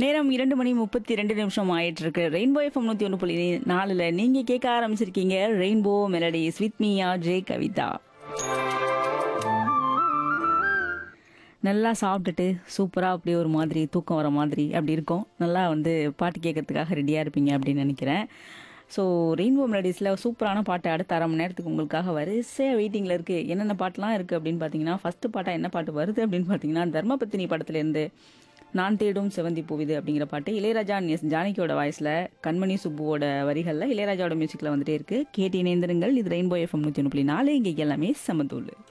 நேரம் இரண்டு மணி முப்பத்தி ரெண்டு நிமிஷம் ஆயிட்டு இருக்கு ரெயின்போ எஃப்எம் நூத்தி ஒன்று புள்ளி நாலுல நீங்க கேட்க ஆரம்பிச்சிருக்கீங்க rainbow melodies with me R J Kavitha நல்லா சாப்பிட்டுட்டு சூப்பராக அப்படியே ஒரு மாதிரி தூக்கம் வர மாதிரி அப்படி இருக்கும் நல்லா வந்து பாட்டு கேட்கறதுக்காக ரெடியாக இருப்பீங்க அப்படின்னு நினைக்கிறேன் ஸோ ரெயின்போ மெலடிஸில் சூப்பரான பாட்டு அடுத்த அரை மணி நேரத்துக்கு உங்களுக்காக வரிசையாக வெயிட்டிங்கில் இருக்குது என்னென்ன பாட்டுலாம் இருக்குது அப்படின்னு பார்த்தீங்கன்னா ஃபஸ்ட்டு பாட்டாக என்ன பாட்டு வருது அப்படின்னு பார்த்தீங்கன்னா தர்மபத்தினி படத்துலேருந்து நான் தேடும் செவந்தி பூவிது அப்படிங்கிற பாட்டு இளையராஜா எஸ் ஜானகியோட வாய்ஸில் கண்மணி சுப்புவோட வரிகளில் இளையராஜாவோட மியூசிக்கில் வந்துட்டே இருக்குது கேட்டு இணைந்திருங்கள் இது ரெயின்போ எஃப்எம் நூற்றி ஒன்று புள்ளி நாலு இங்கே எல்லாமே சமத்தூள்